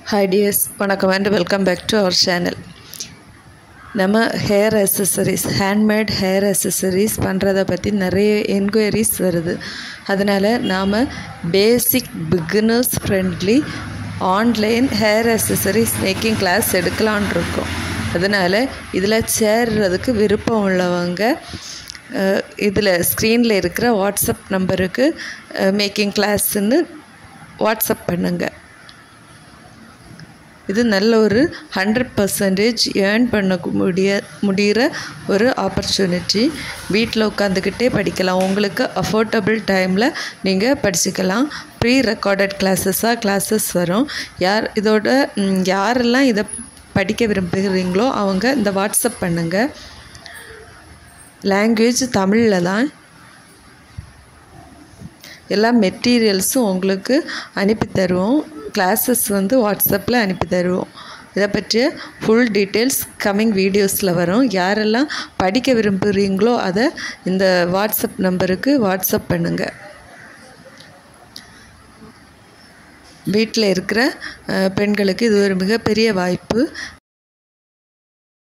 hi dears வணக்கம் and welcome back to our channel நம்ம hair accessories handmade hair accessories பண்ணுறத பற்றி நிறைய என்கொயரிஸ் வருது அதனால் நாம் basic beginners friendly online hair accessories making class எடுக்கலான் இருக்கோம் அதனால் இதில் சேர்றதுக்கு விருப்பம் உள்ளவங்க இதில் ஸ்க்ரீனில் இருக்கிற வாட்ஸ்அப் நம்பருக்கு மேக்கிங் கிளாஸ்ன்னு வாட்ஸ்அப் பண்ணுங்கள் இது நல்ல ஒரு ஹண்ட்ரட் பர்சன்டேஜ் ஏர்ன் பண்ண முடிய முடிகிற ஒரு ஆப்பர்ச்சுனிட்டி வீட்டில் உட்காந்துக்கிட்டே படிக்கலாம் உங்களுக்கு அஃபோர்டபுள் டைமில் நீங்கள் படிச்சுக்கலாம் ப்ரீ ரெக்கார்டட் கிளாஸஸாக கிளாஸஸ் வரும் யார் இதோட யாரெல்லாம் இதை படிக்க விரும்புகிறீங்களோ அவங்க இந்த வாட்ஸ்அப் பண்ணுங்கள் லாங்குவேஜ் தமிழில் தான் எல்லா மெட்டீரியல்ஸும் உங்களுக்கு அனுப்பி தருவோம் கிளாஸஸ் வந்து வாட்ஸ்அப்பில் அனுப்பி தருவோம் இதை பற்றிய ஃபுல் டீட்டெயில்ஸ் கம்மிங் வீடியோஸில் வரும் யாரெல்லாம் படிக்க விரும்புகிறீங்களோ அதை இந்த வாட்ஸ்அப் நம்பருக்கு வாட்ஸ்அப் பண்ணுங்கள் வீட்டில் இருக்கிற பெண்களுக்கு இது ஒரு மிகப்பெரிய வாய்ப்பு